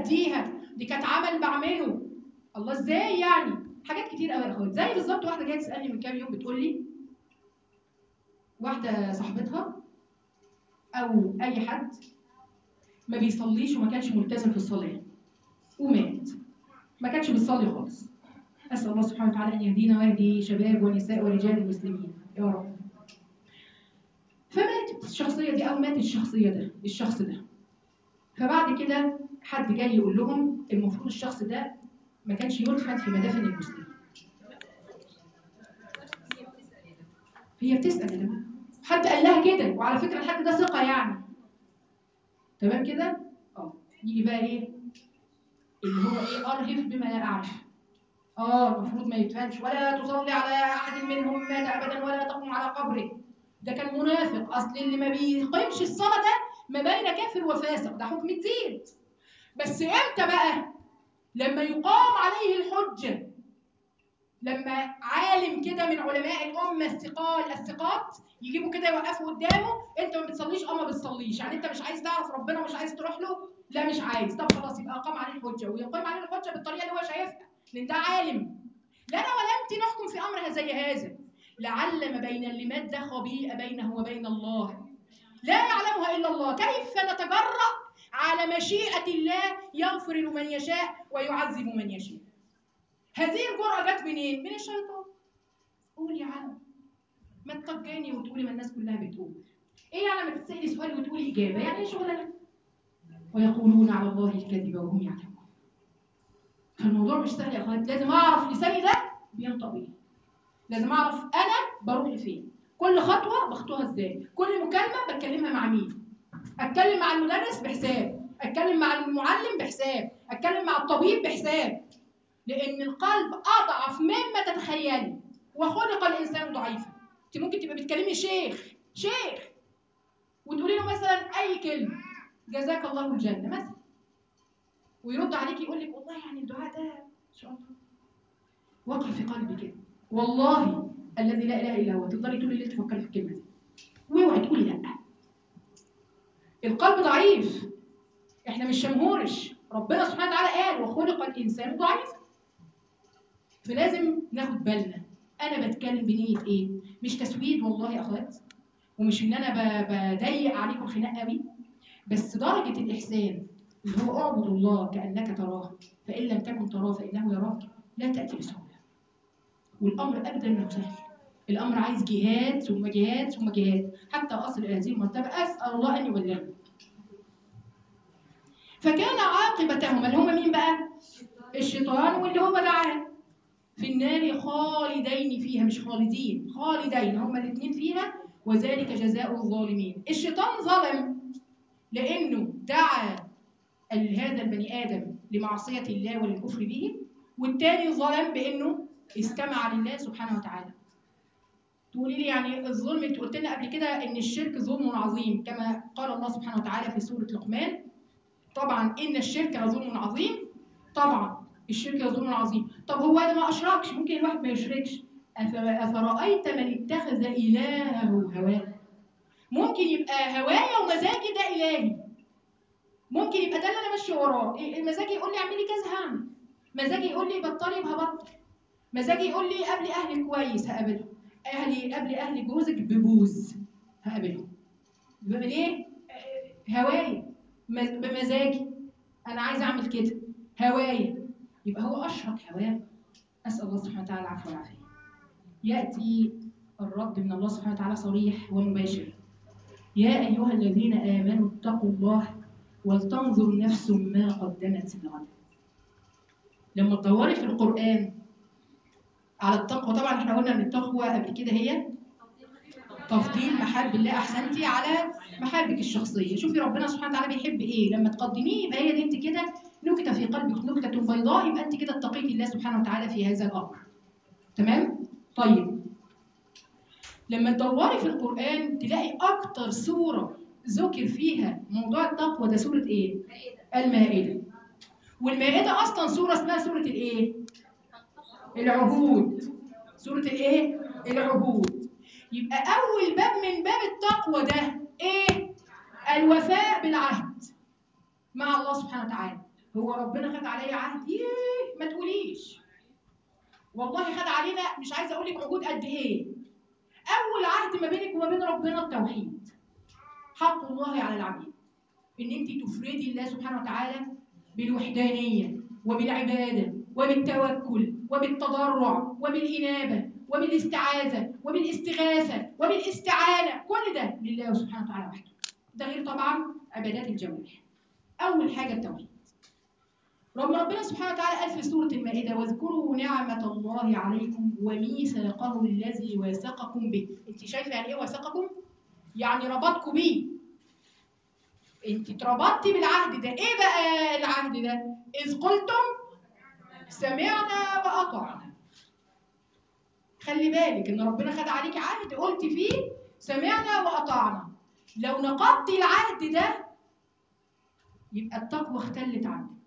اديها دي كانت عمل بعمله الله ازاي يعني حاجات كتير قوي يا اخوات زي بالظبط واحده جايه تسالني من كام يوم بتقول لي واحده صاحبتها او اي حد ما بيصليش وما كانش ملتزم في الصلاه ومات ما كانش بيصلي خالص اسال الله سبحانه وتعالى ان يهدينا ويهدي شباب ونساء ورجال المسلمين يا رب فماتت الشخصيه دي او مات الشخصيه ده الشخص ده فبعد كده حد جاي يقول لهم المفروض الشخص ده ما كانش يدفن في مدافن المسلمين هي بتسال يا جماعه حد قال لها كده وعلى فكره الحد ده ثقه يعني تمام كده اه يجي بقى ايه اللي هو ايه ارهف بما لا اعرف اه المفروض ما يدفنش ولا تصلي على احد منهم مات ابدا ولا تقوم على قبره ده كان منافق اصل اللي ما بيقيمش الصلاه ده ما بين كافر وفاسق ده حكم الدين بس امتى بقى لما يقام عليه الحجه لما عالم كده من علماء الامه الثقال الثقات يجيبوا كده يوقفوا قدامه انت ما بتصليش اه ما بتصليش يعني انت مش عايز تعرف ربنا مش عايز تروح له لا مش عايز طب خلاص يبقى اقام عليه الحجه ويقيم عليه الحجه بالطريقه اللي هو شايفها لان ده عالم لا انا ولا انت نحكم في امر زي هذا لعل ما بين اللي مات ده خبيئه بينه وبين الله لا يعلمها الا الله كيف نتجرأ على مشيئه الله يغفر لمن يشاء ويعذب من يشاء هذه الجرأة جت منين؟ من الشيطان. قولي يا عم ما تطجاني وتقولي ما الناس كلها بتقول. ايه يعني لما تسألي سؤال وتقولي إجابة؟ يعني ايه شغلانة؟ ويقولون على الله الكذب وهم يعلمون. فالموضوع مش سهل يا اخوات، لازم اعرف لساني ده بينطق ايه. لازم اعرف انا بروح لفين. كل خطوة بخطوها ازاي؟ كل مكالمة بتكلمها مع مين؟ اتكلم مع المدرس بحساب، اتكلم مع المعلم بحساب، اتكلم مع الطبيب بحساب، لان القلب اضعف مما تتخيلي وخلق الانسان ضعيفا انت ممكن تبقى بتكلمي شيخ شيخ وتقولي له مثلا اي كلمه جزاك الله الجنه مثلا ويرد عليك يقول لك والله يعني الدعاء ده ان شاء الله وقع في قلبي كده والله الذي لا اله الا هو تفضلي طول الليل تفكري في الكلمه دي واوعي تقولي لا القلب ضعيف احنا مش شمهورش ربنا سبحانه وتعالى قال وخلق الانسان ضعيفا فلازم ناخد بالنا انا بتكلم بنيه ايه مش تسويد والله يا اخوات ومش ان انا ب- بضيق عليكم خناق قوي بس درجه الاحسان اللي هو اعبد الله كانك تراه فان لم تكن تراه فانه يراك لا تاتي بسهوله والامر ابدا انه سهل الامر عايز جهاد ثم جهاد ثم جهاد حتى اصل الى هذه المرتبه اسال الله ان يبلغني فكان عاقبتهما اللي هما مين بقى الشيطان واللي هو دعاه في النار خالدين فيها مش خالدين خالدين هما الاثنين فيها وذلك جزاء الظالمين الشيطان ظلم لانه دعا ال- هذا البني ادم لمعصيه الله والكفر به والتاني ظلم بانه استمع لله سبحانه وتعالى تقولي لي يعني الظلم انت قلت لنا قبل كده ان الشرك ظلم عظيم كما قال الله سبحانه وتعالى في سوره لقمان طبعا ان الشرك لظلم عظيم طبعا الشرك لظلم عظيم طب هو ده ما اشركش ممكن الواحد ما يشركش أف- افرايت من اتخذ الهه هواه ممكن يبقى هوايا ومزاجي ده الهي ممكن يبقى ده اللي انا ماشيه وراه إيه- مزاجي يقول لي اعملي كذا هعمل مزاجي يقول لي بطلي يبقى هبطل مزاجي يقول لي قبلي اهلك كويس هقابله اهلي قبل اهل جوزك ببوز هقابله بعمل ايه آه، هوايا مز- بمزاجي انا عايزه اعمل كده هوايا يبقى هو اشرك هواه اسال الله سبحانه وتعالى العفو والعافيه ياتي الرد من الله سبحانه وتعالى صريح ومباشر يا ايها الذين امنوا اتقوا الله ولتنظر نفس ما قدمت لغد لما تدوري في القران على التقوى طبعا احنا قلنا ان التقوى قبل كده هي تفضيل محاب الله احسنتي على محابك الشخصيه شوفي ربنا سبحانه وتعالى بيحب ايه لما تقدميه يبقى هي دي انت كده نكته في قلبك نكته بيضاء يبقى انت كده اتقيتي الله سبحانه وتعالى في هذا الامر تمام طيب لما تدوري في القران تلاقي اكتر سوره ذكر فيها موضوع التقوى ده سوره ايه المائده والمائده اصلا سوره اسمها سوره الايه العهود سوره الايه العهود يبقى اول باب من باب التقوى ده ايه الوفاء بالعهد مع الله سبحانه وتعالى هو ربنا خد عليا عهد ايه ما تقوليش والله خد علينا مش عايزه اقول لك عهود قد ايه اول عهد ما بينك وما بين ربنا التوحيد حق الله على العبيد ان انت تفردي الله سبحانه وتعالى بالوحدانيه وبالعباده وبالتوكل وبالتضرع وبالانابه وبالاستعاذه وبالاستغاثه وبالاستعانه كل ده لله سبحانه وتعالى وحده ده غير طبعا عبادات الجوارح اول حاجه التوحيد رب ربنا سبحانه وتعالى قال في سورة المائدة واذكروا نعمة الله عليكم وميثاقه الذي واثقكم به انت شايفة يعني ايه واثقكم؟ يعني ربطكم بيه انت اتربطتي بالعهد ده ايه بقى العهد ده؟ اذ قلتم سمعنا واطعنا خلي بالك ان ربنا خد عليك عهد قلت فيه سمعنا واطعنا لو نقضتي العهد ده يبقى التقوى اختلت عنك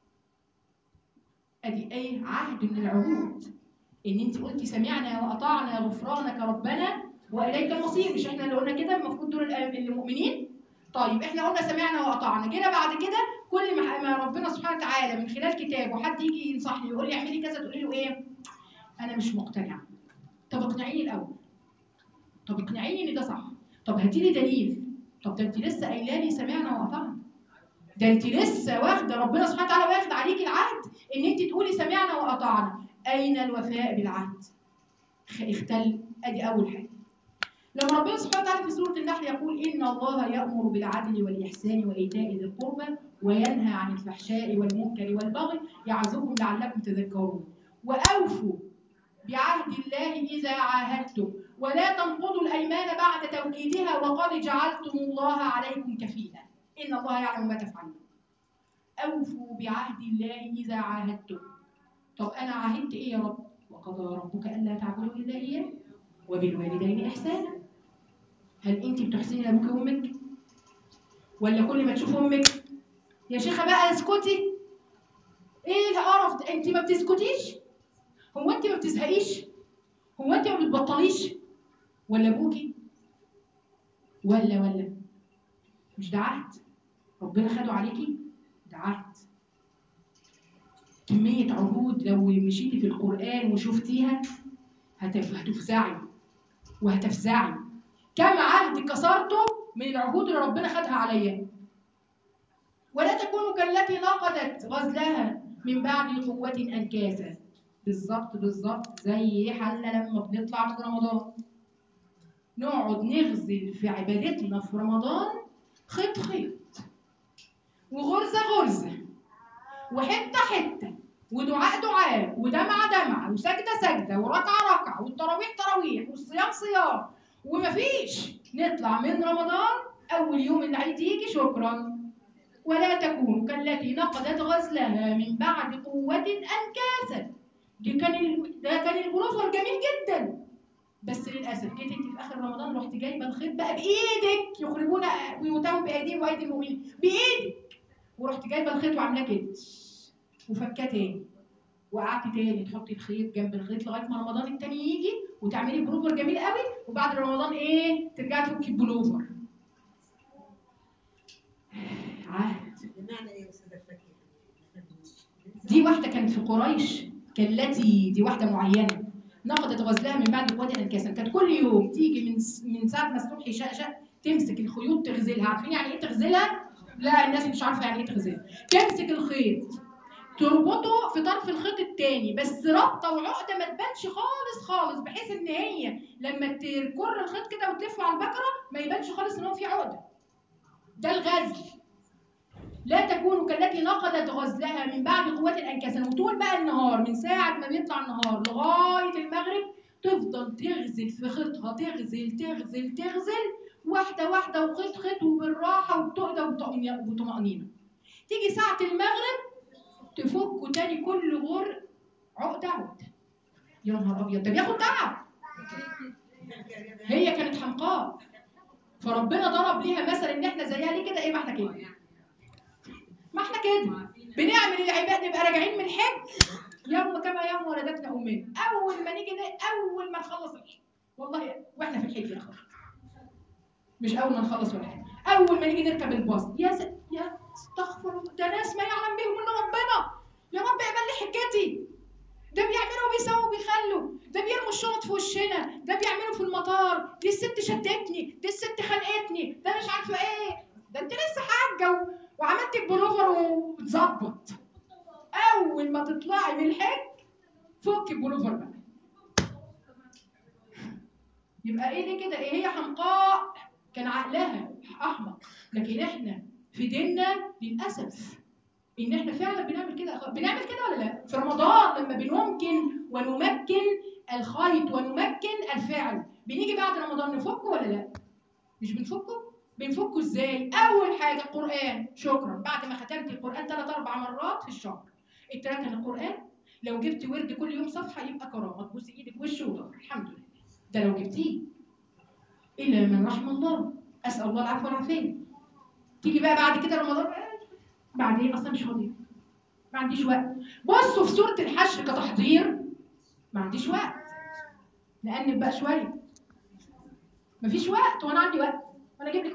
ادي ايه عهد من العهود ان انت قلتي سمعنا واطعنا غفرانك ربنا واليك المصير مش احنا اللي قلنا كده المفروض دول المؤمنين طيب احنا قلنا سمعنا واطعنا جينا بعد كده كل ما ما ربنا سبحانه وتعالى من خلال كتابه حد يجي ينصحني يقول لي اعملي كذا تقولي له ايه انا مش مقتنعه طب اقنعيني الاول طب اقنعيني ان ده صح طب هاتي لي دليل طب ده انت لسه قايله لي سمعنا واطعنا ده انت لسه واخده ربنا سبحانه وتعالى واخد عليك العهد ان انت تقولي سمعنا واطعنا اين الوفاء بالعهد اختل ادي اول حاجه لما ربنا سبحانه وتعالى في سوره النحل يقول ان الله يامر بالعدل والاحسان وايتاء ذي القربى وينهى عن الفحشاء والمنكر والبغي يعظكم لعلكم تذكرون واوفوا بعهد الله اذا عاهدتم ولا تنقضوا الايمان بعد توكيدها وقد جعلتم الله عليكم كفيلا ان الله يعلم ما تفعلون اوفوا بعهد الله اذا عاهدتم طب انا عاهدت ايه يا رب وقضى ربك الا تعبدوا الا اياه وبالوالدين احسانا هل انت بتحسني لابوك وامك ولا كل ما تشوف امك يا شيخه بقى اسكتي ايه القرف ده انت ما بتسكتيش هو انت ما بتزهقيش هو انت ما بتبطليش ولا ابوكي ولا ولا مش ده عهد ربنا خده عليكي ده عهد كمية عهود لو مشيتي في القرآن وشفتيها هتف- هتفزعي وهتفزعي كم عهد كسرته من العهود اللي ربنا خدها عليا ولا تكونوا كالتي نقضت غزلها من بعد قوة أنكاسا بالظبط بالظبط زي حالنا لما بنطلع من رمضان نقعد نغزل في عبادتنا في رمضان خيط خيط وغرزة غرزة وحتة حتة ودعاء دعاء ودمعة دمعة وسجدة سجدة وركعة ركعة والتراويح تراويح والصيام صيام ومفيش نطلع من رمضان أول يوم العيد يجي شكرا ولا تكونوا كالتي نقضت غزلها من بعد قوة أنكاسا دي كان ال... ده كان البلوفر جميل جدا بس للاسف جيت انت في اخر رمضان رحت جايبه الخيط بقى بايدك يخربون بيوتهم بايديهم وايدي المؤمنين بايدك ورحت جايبه الخيط وعاملاه كده وفكاه تاني وقعدت تاني تحطي الخيط جنب الخيط لغايه ما رمضان التاني يجي وتعملي بلوفر جميل قوي وبعد رمضان ايه ترجعي تفكي البلوفر عهد بمعنى ايه يا استاذه فاكر؟ دي واحده كانت في قريش كالتي دي واحده معينه نقضت غزلها من بعد قوة انكاسا كانت كل يوم تيجي من س- من ساعه ما الصبح يشقشق تمسك الخيوط تغزلها عارفين يعني ايه تغزلها لا الناس مش عارفه يعني ايه تغزلها تمسك الخيط تربطه في طرف الخيط التاني بس رابطه وعقده ما تبانش خالص خالص بحيث ان هي لما تكر الخيط كده وتلفه على البكره ما يبانش خالص ان هو في عقده ده الغزل لا تكونوا كالتي نقضت غزلها من بعد قوة أنكاسا وطول بقى النهار من ساعة ما بيطلع النهار لغاية المغرب تفضل تغزل في خيطها تغزل تغزل تغزل واحدة واحدة وخيط خيط وبالراحة وبتهدى وبطمأنينة وطمأنينة. تيجي ساعة المغرب تفكوا تاني كل غر عقدة عقدة يا نهار أبيض ده بياخد تعب هي كانت حمقاء فربنا ضرب ليها مثل ان احنا زيها ليه كده ايه ما احنا كده ما احنا كده بنعمل العباد نبقى راجعين من الحج يوم كما يوم ولدتنا امنا اول ما نيجي ن- اول ما نخلص الحج والله واحنا في الحج يا اخوان مش اول ما نخلص ولا حاجه اول ما نيجي نركب الباص يا س... يا استغفر الله ده ناس ما يعلم بهم الا ده بيرموا الشنط في وشنا ده بيعملوا في المطار دي الست شدتني دي الست خانقتني ده مش عارفه ايه ده انت لسه حاجه و... وعملت البلوفر وتظبط اول ما تطلعي من الحج فك البلوفر بقى يبقى ايه دي كده ايه هي حمقاء كان عقلها احمق لكن احنا في ديننا للاسف ان احنا فعلا بنعمل كده أخ- بنعمل كده ولا لا في رمضان لما بنمكن ونمكن الخيط ونمكن الفعل بنيجي بعد رمضان نفكه ولا لا مش بنفكه بنفكه ازاي اول حاجه القران شكرا بعد ما ختمت القران ثلاث اربع مرات في الشهر اتركن القران لو جبت ورد كل يوم صفحه يبقى كرامه تبوس ايدك وش وظهر الحمد لله ده لو جبتيه الا من رحم الله اسال الله العفو والعافيه تيجي بقى بعد كده رمضان آه، بعدين اصلا مش فاضيه ما عنديش وقت بصوا في سوره الحشر كتحضير ما عنديش وقت نأنب بقى شويه مفيش وقت وانا عندي وقت وانا اجيب لك